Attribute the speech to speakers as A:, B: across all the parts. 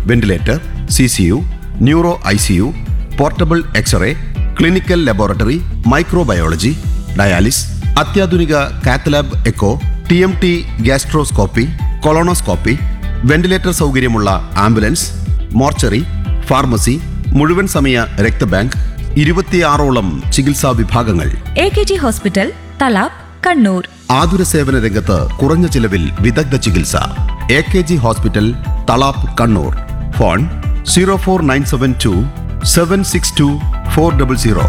A: ventilator C C U neuro I C U portable x-ray clinical laboratory microbiology dialysis അത്യാധുനിക cath lab echo T M T gastroscopy colonoscopy ventilator സൗകര്യമുള്ള ambulance mortuary pharmacy മുഴുവൻ സമയ രക്തബാങ്ക് ഇരുപത്തിയാറോളം ചികിത്സാ വിഭാഗങ്ങൾ
B: A K G hospital Thalap Kannur
A: ആതുര സേവന രംഗത്ത് കുറഞ്ഞ ചിലവിൽ വിദഗ്ധ ചികിത്സ A K G hospital Thalap Kannur phone zero four nine seven two seven six two four double zero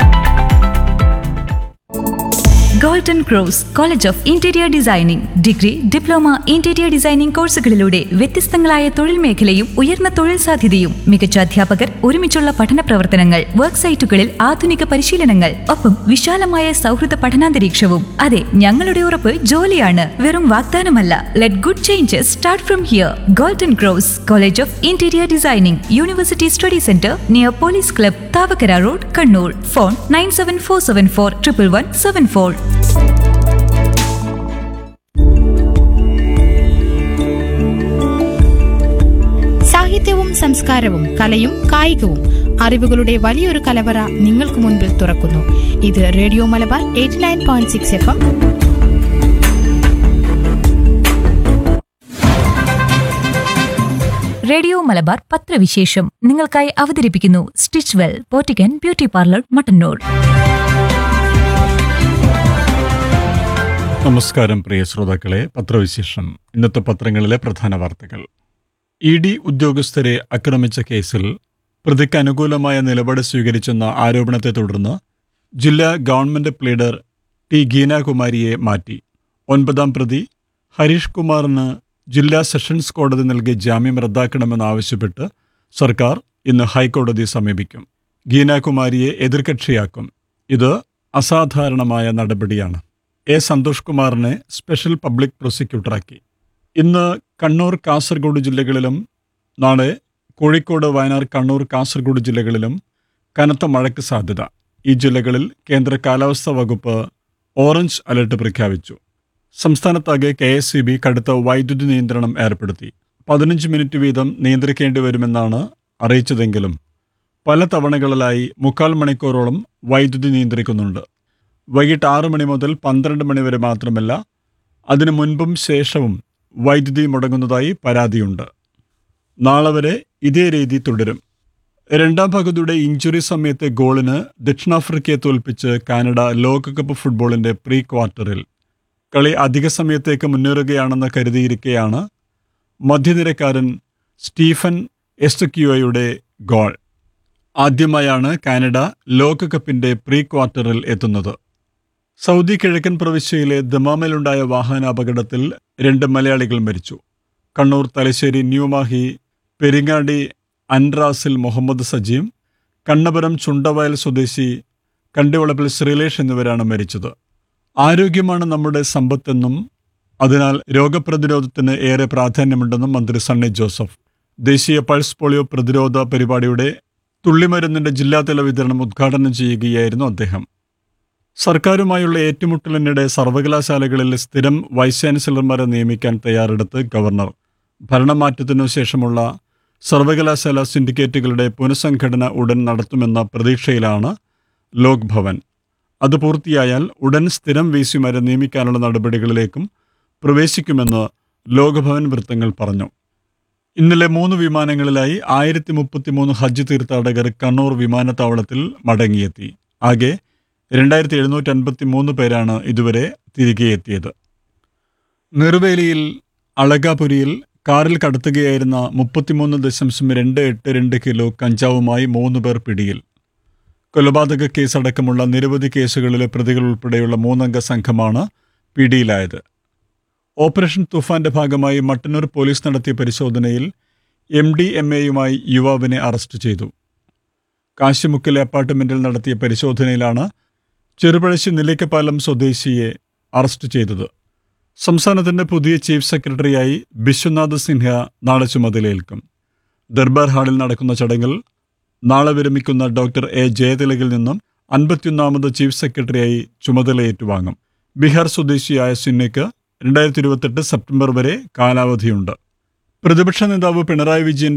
B: Golden Cross College of Interior designing degree diploma interior designing കോഴ്സുകളിലൂടെ വ്യത്യസ്തങ്ങളായ തൊഴിൽ മേഖലയും ഉയർന്ന തൊഴിൽ സാധ്യതയും മികച്ച അധ്യാപകർ ഒരുമിച്ചുള്ള പഠന പ്രവർത്തനങ്ങൾ വർക്ക് സൈറ്റുകളിൽ ആധുനിക പരിശീലനങ്ങൾ ഒപ്പം വിശാലമായ സൗഹൃദ പഠനാന്തരീക്ഷവും അതെ ഞങ്ങളുടെ ഉറപ്പ് ജോലിയാണ് വെറും വാഗ്ദാനമല്ല let good changes start from here Golden Cross College of Interior Designing university study centre near police club Thavakkara road Kannur phone nine seven four seven four triple one seven four
C: സാഹിത്യവും സംസ്കാരവും കലയും കായികവും അറിവുകളുടെ വലിയൊരു കലവറ നിങ്ങൾക്ക് മുൻപിൽ തുറക്കുന്നു ഇത് radio Malabar eighty nine point six F M
B: radio Malabar പത്രവിശേഷം നിങ്ങൾക്കായി അവതരിപ്പിക്കുന്നു സ്റ്റിച്ച് വെൽ പോറ്റിക്കൻ ബ്യൂട്ടി പാർലർ മട്ടന്നൂർ
D: നമസ്കാരം പ്രിയ ശ്രോതാക്കളെ പത്രവിശേഷം ഇന്നത്തെ പത്രങ്ങളിലെ പ്രധാന വാർത്തകൾ ഇ ഡി ഉദ്യോഗസ്ഥരെ ആക്രമിച്ച കേസിൽ പ്രതിക്ക് അനുകൂലമായ നിലപാട് സ്വീകരിച്ചെന്ന ആരോപണത്തെ തുടർന്ന് ജില്ലാ ഗവൺമെന്റ് പ്ലീഡർ ടി ഗീനാകുമാരിയെ മാറ്റി ഒൻപതാം പ്രതി ഹരീഷ് കുമാറിന് ജില്ലാ സെഷൻസ് കോടതി നൽകിയ ജാമ്യം റദ്ദാക്കണമെന്നാവശ്യപ്പെട്ട് സർക്കാർ ഇന്ന് ഹൈക്കോടതിയെ സമീപിക്കും ഗീനാകുമാരിയെ എതിർകക്ഷിയാക്കും ഇത് അസാധാരണമായ നടപടിയാണ് എ സന്തോഷ് കുമാറിനെ സ്പെഷ്യൽ പബ്ലിക് പ്രോസിക്യൂട്ടറാക്കി ഇന്ന് കണ്ണൂർ കാസർഗോഡ് ജില്ലകളിലും നാളെ കോഴിക്കോട് വയനാട് കണ്ണൂർ കാസർഗോഡ് ജില്ലകളിലും കനത്ത മഴയ്ക്ക് സാധ്യത ഈ ജില്ലകളിൽ കേന്ദ്ര കാലാവസ്ഥാ വകുപ്പ് ഓറഞ്ച് അലർട്ട് പ്രഖ്യാപിച്ചു സംസ്ഥാനത്താകെ കെ എസ് സി ബി കടുത്ത വൈദ്യുതി നിയന്ത്രണം ഏർപ്പെടുത്തി പതിനഞ്ച് മിനിറ്റ് വീതം നിയന്ത്രിക്കേണ്ടി വരുമെന്നാണ് അറിയിച്ചതെങ്കിലും പല തവണകളിലായി മുക്കാൽ മണിക്കൂറോളം വൈദ്യുതി നിയന്ത്രിക്കുന്നുണ്ട് വൈകിട്ട് ആറ് മണി മുതൽ പന്ത്രണ്ട് മണി വരെ മാത്രമല്ല അതിനു മുൻപും ശേഷവും വൈദ്യുതി മുടങ്ങുന്നതായി പരാതിയുണ്ട് നാളെ വരെ ഇതേ രീതി തുടരും രണ്ടാം പകുതിയുടെ ഇഞ്ചുറി സമയത്തെ ഗോളിന് ദക്ഷിണാഫ്രിക്കയെ തോൽപ്പിച്ച് കാനഡ ലോകകപ്പ് ഫുട്ബോളിന്റെ പ്രീ ക്വാർട്ടറിൽ കളി അധിക സമയത്തേക്ക് മുന്നേറുകയാണെന്ന് കരുതിയിരിക്കെയാണ് മധ്യനിരക്കാരൻ സ്റ്റീഫൻ എസ്റ്റക്യുവയുടെ ഗോൾ ആദ്യമായാണ് കാനഡ ലോകകപ്പിന്റെ പ്രീ ക്വാർട്ടറിൽ എത്തുന്നത് സൗദി കിഴക്കൻ പ്രവിശ്യയിലെ ദമാമിലുണ്ടായ വാഹനാപകടത്തിൽ രണ്ട് മലയാളികൾ മരിച്ചു കണ്ണൂർ തലശ്ശേരി ന്യൂമാഹി പെരിങ്ങാടി അൻറാസിൽ മുഹമ്മദ് സജീം കണ്ണപുരം ചുണ്ടവയൽ സ്വദേശി കണ്ടിവളപ്പിൽ ശ്രീലേഷ് എന്നിവരാണ് മരിച്ചത് ആരോഗ്യമാണ് നമ്മുടെ സമ്പത്തെന്നും അതിനാൽ രോഗപ്രതിരോധത്തിന് ഏറെ പ്രാധാന്യമുണ്ടെന്നും മന്ത്രി സണ്ണി ജോസഫ് ദേശീയ പൾസ് പോളിയോ പ്രതിരോധ പരിപാടിയുടെ തുള്ളിമരുന്നിന്റെ ജില്ലാതല വിതരണം ഉദ്ഘാടനം ചെയ്യുകയായിരുന്നു അദ്ദേഹം സർക്കാരുമായുള്ള ഏറ്റുമുട്ടലിനിടെ സർവകലാശാലകളിൽ സ്ഥിരം വൈസ് ചാൻസലർമാരെ നിയമിക്കാൻ തയ്യാറെടുത്ത് ഗവർണർ ഭരണമാറ്റത്തിനു ശേഷമുള്ള സർവകലാശാല സിൻഡിക്കേറ്റുകളുടെ പുനഃസംഘടന ഉടൻ നടത്തുമെന്ന പ്രതീക്ഷയിലാണ് ലോക് ഭവൻ അത് പൂർത്തിയായാൽ ഉടൻ സ്ഥിരം വിസിമാരെ നിയമിക്കാനുള്ള നടപടികളിലേക്കും പ്രവേശിക്കുമെന്ന് ലോകഭവൻ വൃത്തങ്ങൾ പറഞ്ഞു ഇന്നലെ മൂന്ന് വിമാനങ്ങളിലായി ആയിരത്തി മുപ്പത്തിമൂന്ന് ഹജ്ജ് തീർത്ഥാടകർ കണ്ണൂർ വിമാനത്താവളത്തിൽ മടങ്ങിയെത്തി ആകെ രണ്ടായിരത്തി എഴുന്നൂറ്റി അൻപത്തി മൂന്ന് പേരാണ് ഇതുവരെ തിരികെ എത്തിയത് നെറുവേലിയിൽ അളകാപുരിയിൽ കാറിൽ കടത്തുകയായിരുന്ന മുപ്പത്തിമൂന്ന് ദശാംശം രണ്ട് എട്ട് രണ്ട് കിലോ കഞ്ചാവുമായി മൂന്ന് പേർ പിടിയിൽ കൊലപാതക കേസടക്കമുള്ള നിരവധി കേസുകളിലെ പ്രതികൾ ഉൾപ്പെടെയുള്ള മൂന്നംഗ സംഘമാണ് പിടിയിലായത് ഓപ്പറേഷൻ തുഫാന്റെ ഭാഗമായി മട്ടന്നൂർ പോലീസ് നടത്തിയ പരിശോധനയിൽ എം ഡി എം എയുമായി യുവാവിനെ അറസ്റ്റ് ചെയ്തു കാശിമുക്കിലെ അപ്പാർട്ട്മെന്റിൽ നടത്തിയ പരിശോധനയിലാണ് ചെറുപഴശ്ശി നിലയ്ക്കപ്പാലം സ്വദേശിയെ അറസ്റ്റ് ചെയ്തത് സംസ്ഥാനത്തിന്റെ പുതിയ ചീഫ് സെക്രട്ടറിയായി ബിശ്വനാഥ് സിൻഹ നാളെ ചുമതലയേൽക്കും ദർബാർ ഹാളിൽ നടക്കുന്ന ചടങ്ങിൽ നാളെ വിരമിക്കുന്ന ഡോക്ടർ എ ജയതിലകിൽ നിന്നും അൻപത്തിയൊന്നാമത് ചീഫ് സെക്രട്ടറിയായി ചുമതല ഏറ്റുവാങ്ങും ബീഹാർ സ്വദേശിയായ സിൻഹയ്ക്ക് രണ്ടായിരത്തി ഇരുപത്തെട്ട് സെപ്റ്റംബർ വരെ കാലാവധിയുണ്ട് പ്രതിപക്ഷ നേതാവ് പിണറായി വിജയൻ